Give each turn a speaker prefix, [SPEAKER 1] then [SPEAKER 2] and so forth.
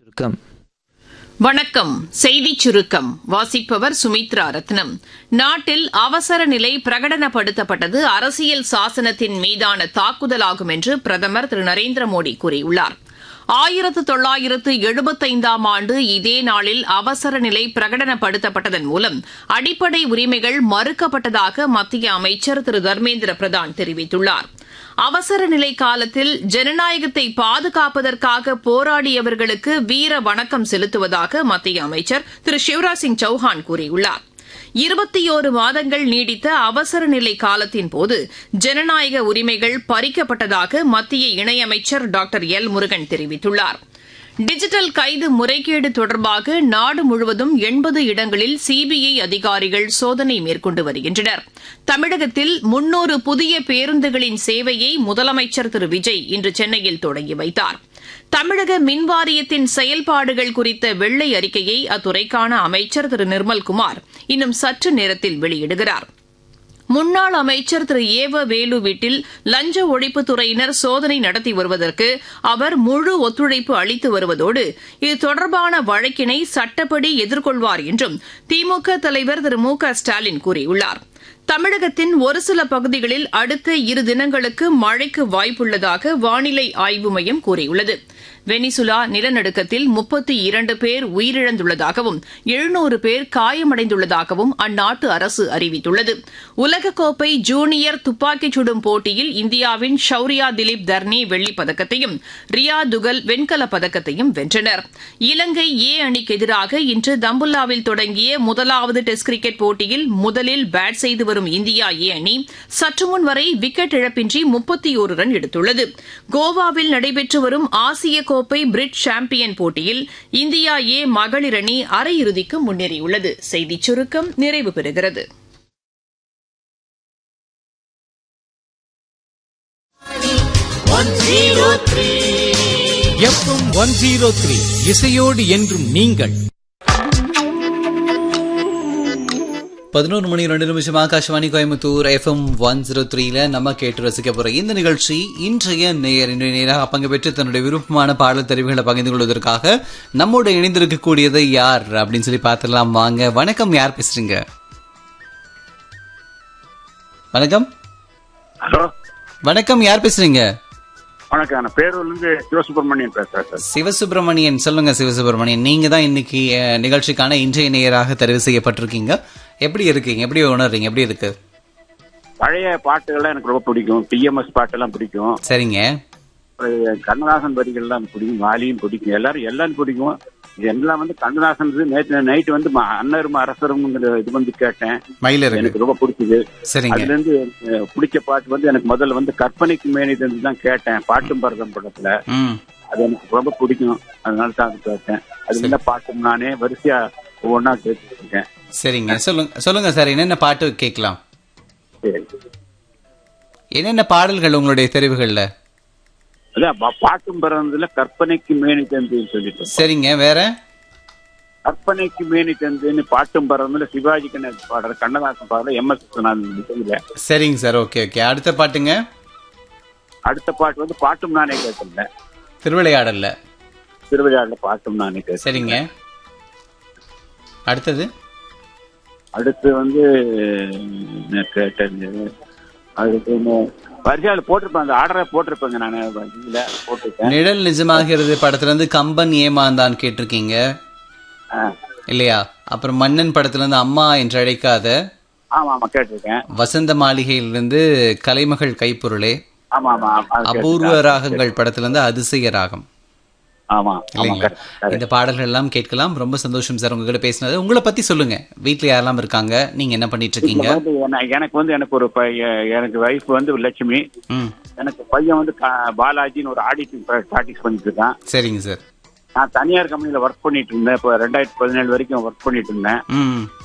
[SPEAKER 1] சுருக்கம்
[SPEAKER 2] வணக்கம் செய்திச் சுருக்கம் வாசிப்பவர் சுமித்ரா ரத்னம் நாட்டில் அவசர நிலை பிரகடனப்படுத்தப்பட்டது அரசியல் சாசனத்தின் மீதான தாக்குதலாகும் என்று பிரதமர் திரு நரேந்திர மோடி கூறியுள்ளார் ஆயிரத்து தொள்ளாயிரத்து எழுபத்தைந்தாம் ஆண்டு இதே நாளில் அவசர நிலை பிரகடனப்படுத்தப்பட்டதன் மூலம் அடிப்படை உரிமைகள் மறுக்கப்பட்டதாக மத்திய அமைச்சர் திரு தர்மேந்திர பிரதான் தெரிவித்துள்ளார் அவசர நிலை காலத்தில் ஜனநாயகத்தை பாதுகாப்பதற்காக போராடியவர்களுக்கு வீர வணக்கம் செலுத்துவதாக மத்திய அமைச்சர் திரு சிவராஜ் சிங் சௌஹான் கூறியுள்ளார் இருபத்தியோரு மாதங்கள் நீடித்த அவசர நிலை காலத்தின் போது ஜனநாயக உரிமைகள் பறிக்கப்பட்டதாக மத்திய இணையமைச்சர் டாக்டர் எல் முருகன் தெரிவித்துள்ளார் டிஜிட்டல் கைது முறைகேடு தொடர்பாக நாடு முழுவதும் எண்பது இடங்களில் சிபிஐ அதிகாரிகள் சோதனை மேற்கொண்டு வருகின்றனர் தமிழகத்தில் முன்னூறு புதிய பேருந்துகளின் சேவையை முதலமைச்சர் திரு விஜய் இன்று சென்னையில் தொடங்கி வைத்தார் தமிழக மின்வாரியத்தின் செயல்பாடுகள் குறித்த வெள்ளை அறிக்கையை அத்துறைக்கான அமைச்சர் திரு நிர்மல்குமார் இன்னும் சற்று நேரத்தில் வெளியிடுகிறார் முன்னாள் அமைச்சர் திரு ஏவ வேலு வீட்டில் லஞ்ச ஒழிப்புத்துறையினர் சோதனை நடத்தி வருவதற்கு அவர் முழு ஒத்துழைப்பு அளித்து வருவதோடு இது தொடர்பான வழக்கினை சட்டப்படி எதிர்கொள்வார் என்றும் திமுக தலைவர் திரு மு க ஸ்டாலின் கூறியுள்ளார் தமிழகத்தின் ஒரு சில பகுதிகளில் அடுத்த இரு தினங்களுக்கு மழைக்கு வாய்ப்புள்ளதாக வானிலை ஆய்வு மையம் கூறியுள்ளது வெனிசுலா நிலநடுக்கத்தில் முப்பத்தி இரண்டு பேர் உயிரிழந்துள்ளதாகவும் எழுநூறு பேர் காயமடைந்துள்ளதாகவும் அந்நாட்டு அரசு அறிவித்துள்ளது உலகக்கோப்பை ஜூனியர் துப்பாக்கிச் சுடும் போட்டியில் இந்தியாவின் ஷௌரியா திலீப் தர்னி வெள்ளிப் பதக்கத்தையும் ரியா துகல் வெண்கலப் பதக்கத்தையும் வென்றனர் இலங்கை ஏ அணிக்கு எதிராக இன்று தம்புல்லாவில் தொடங்கிய முதலாவது டெஸ்ட் கிரிக்கெட் போட்டியில் முதலில் பேட் செய்து வரும் இந்தியா ஏ அணி சற்றுமுன் வரை விக்கெட் இழப்பின்றி முப்பத்தி ஒரு ரன் எடுத்துள்ளது கோவாவில் நடைபெற்று வரும் ஆசிய கோப்பை பிரிட் சாம்பியன் போட்டியில் இந்தியா ஏ மகளிர் அணி அரையிறுதிக்கு முன்னேறியுள்ளது செய்திச் சுருக்கம் நிறைவு பெறுகிறது
[SPEAKER 3] எஃப்எம் ஒன் ஜீரோ த்ரீ இசையோடு என்றும் நீங்கள்
[SPEAKER 4] பதினோரு மணி ரெண்டு நிமிஷம் Akashvani Coimbatore FM one zero த்ரீல நம்ம கேட்டு ரசிக்க போற இந்த நிகழ்ச்சி இன்றைய நேர் இன்றைய நேராக பங்கு பெற்று தன்னுடைய விருப்பமான பாடல் தெரிவுகளை பகிர்ந்து கொள்வதற்காக நம்மோட இணைந்திருக்கக்கூடியது யார் அப்படின்னு சொல்லி பார்த்துடலாம் வாங்க வணக்கம் யார் பேசுறீங்க வணக்கம்
[SPEAKER 5] ஹலோ
[SPEAKER 4] வணக்கம் யார் பேசுறீங்க
[SPEAKER 5] வணக்கம் நான் பேரூர்லேருந்து சிவசுப்ரமணியன் பேசுறேன் சார்
[SPEAKER 4] சிவசுப்பிரமணியன் சொல்லுங்க சிவசுப்பிரமணியன் நீங்க தான் இன்னைக்கு அஹ், நிகழ்ச்சிக்கான இன்றைய நேராக தெரிவு செய்யப்பட்டிருக்கீங்க எப்படி இருக்கீங்க எப்படி உணர்றீங்க எப்படி இருக்கு
[SPEAKER 5] பழைய பாட்டுகள்லாம் எனக்கு ரொம்ப பிடிக்கும் டிஎம்எஸ் பாட்டெல்லாம் பிடிக்கும்
[SPEAKER 4] சரிங்க
[SPEAKER 5] அஹ் கண்ணதாசன் வரிகள்லாம் எனக்கு பிடிக்கும் வாலியும் பிடிக்கும் எல்லாரும் எல்லாரும் பிடிக்கும் இது எல்லாம் வந்து கண்ணதாசன் நேற்று நைட்டு வந்து ம- அன்னரும் அரசருங்கிற இது வந்து கேட்டேன்
[SPEAKER 4] மயில இருக்கு
[SPEAKER 5] எனக்கு ரொம்ப பிடிச்சது
[SPEAKER 4] சரிங்க
[SPEAKER 5] அதுல இருந்து எனக்கு பிடிச்ச பாட்டு வந்து எனக்கு முதல்ல வந்து கற்பனைக்கு மேனிது தான் கேட்டேன் பாட்டும் பரதம் படத்துல
[SPEAKER 4] ம்
[SPEAKER 5] அது எனக்கு ரொம்ப பிடிக்கும் அதனால தான் அது கேட்டேன் அது என்ன பாட்டும் நானே வரிசையா ஒவ்வொன்றா கேட்டுட்டு இருக்கேன்
[SPEAKER 4] சரிங்க சொல்லுங்க சொல்லுங்க சார் என்னென்ன பாட்டு கேட்கலாம்
[SPEAKER 5] சரி
[SPEAKER 4] என்னென்ன பாடல்கள் உங்களுடைய தெரிவுகள்ல
[SPEAKER 5] அதான் பா- பாட்டும் பிறந்ததுல கற்பனைக்கு மேனி தந்துன்னு சொல்லிட்டு
[SPEAKER 4] சரிங்க வேற
[SPEAKER 5] கற்பனைக்கு மேனி தந்துன்னு பாட்டும் பிறந்ததுல சிவாஜி கணேசன் பாடுற கண்ணதாசன் பாடுற எம் எஸ் விஸ்வநாதன்
[SPEAKER 4] சரிங்க சார் ஓகே ஓகே அடுத்த பாட்டுங்க
[SPEAKER 5] அடுத்த பாட்டு வந்து பாட்டும் நானே கேட்டிருந்தேன்
[SPEAKER 4] திருவிளையாடல்ல
[SPEAKER 5] திருவிழாவில் பாட்டும் நானே கேட்டேன்
[SPEAKER 4] சரிங்க அடுத்தது
[SPEAKER 5] அடுத்து வந்து நான் கேட்டது அதுக்கு வரிசையால் போட்டிருப்பேன் அந்த ஆர்டரை போட்டிருப்பேங்க நான் இதுல போட்டிருக்கேன்
[SPEAKER 4] நிழல் நிஜமாகிறது படத்துல இருந்து கம்பன் ஏமாந்தான் கேட்டிருக்கீங்க
[SPEAKER 5] ஆ.
[SPEAKER 4] இல்லையா அப்புறம் மன்னன் படத்துல இருந்து அம்மா என்று அழைக்காத
[SPEAKER 5] ஆமா ஆமா கேட்டிருக்கேன்
[SPEAKER 4] வசந்த மாளிகையிலிருந்து கலைமகள் கைப்பொருளே
[SPEAKER 5] ஆமா ஆமா அது
[SPEAKER 4] அபூர்வ
[SPEAKER 5] கேட்டிருக்கேன்.
[SPEAKER 4] ராகங்கள் படத்துல இருந்து அதிசய ராகம்
[SPEAKER 5] ஆமா ஆமா
[SPEAKER 4] இல்லைங்களா
[SPEAKER 5] correct, correct.
[SPEAKER 4] இந்த பாடல்கள் எல்லாம் கேட்கலாம் ரொம்ப சந்தோஷம் சார் உங்ககிட்ட பேசினது உங்களை பத்தி சொல்லுங்க வீட்ல யாரெல்லாம் இருக்காங்க நீங்க என்ன பண்ணிட்டு இருக்கீங்க
[SPEAKER 5] இப்ப வந்து என்ன- எனக்கு வந்து எனக்கு ஒரு பையன் எனக்கு வைஃப் வந்து லட்சுமி
[SPEAKER 4] ம்
[SPEAKER 5] எனக்கு பையன் வந்து க- பாலாஜின்னு ஒரு ஆடிட்டிங் ப்ராக்டிஸ் பண்ணிட்டு இருக்கான்
[SPEAKER 4] சரிங்க சார்
[SPEAKER 5] நான் தனியார் கம்பெனில ஒர்க் பண்ணிட்டு இருந்தேன் இப்போ ரெண்டாயிரத்தி பதினேழு வரைக்கும் ஒர்க் பண்ணிட்டு இருந்தேன்
[SPEAKER 4] ம்